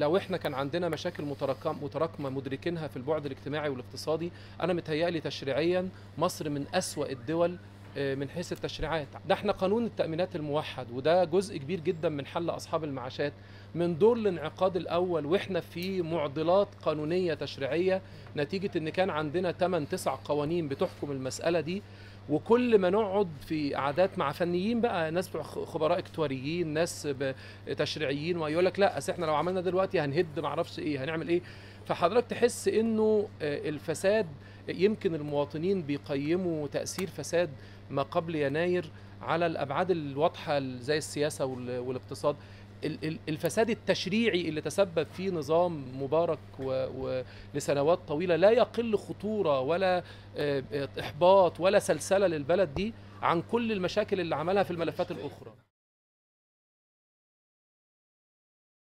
لو احنا كان عندنا مشاكل متراكم متراكمه مدركينها في البعد الاجتماعي والاقتصادي انا متهيألي تشريعيا مصر من أسوأ الدول آه، من حيث التشريعات ده احنا قانون التأمينات الموحد وده جزء كبير جدا من حل أصحاب المعاشات من دور الانعقاد الأول واحنا في معضلات قانونية تشريعية نتيجة ان كان عندنا 8 9 قوانين بتحكم المسألة دي وكل ما نقعد في قعدات مع فنيين بقى ناس بتوع خبراء اكتواريين ناس ب- تشريعيين ويقول لك لا اصل احنا لو عملنا دلوقتي هنهد معرفش ايه هنعمل ايه فحضرتك تحس انه آه، الفساد يمكن المواطنين بيقيموا تاثير فساد ما قبل يناير على الابعاد الواضحه زي السياسه وال- والاقتصاد ال- ال- الفساد التشريعي اللي تسبب فيه نظام مبارك و- و- لسنوات طويله لا يقل خطوره ولا آه، آه، احباط ولا سلسله للبلد دي عن كل المشاكل اللي عملها في الملفات الاخرى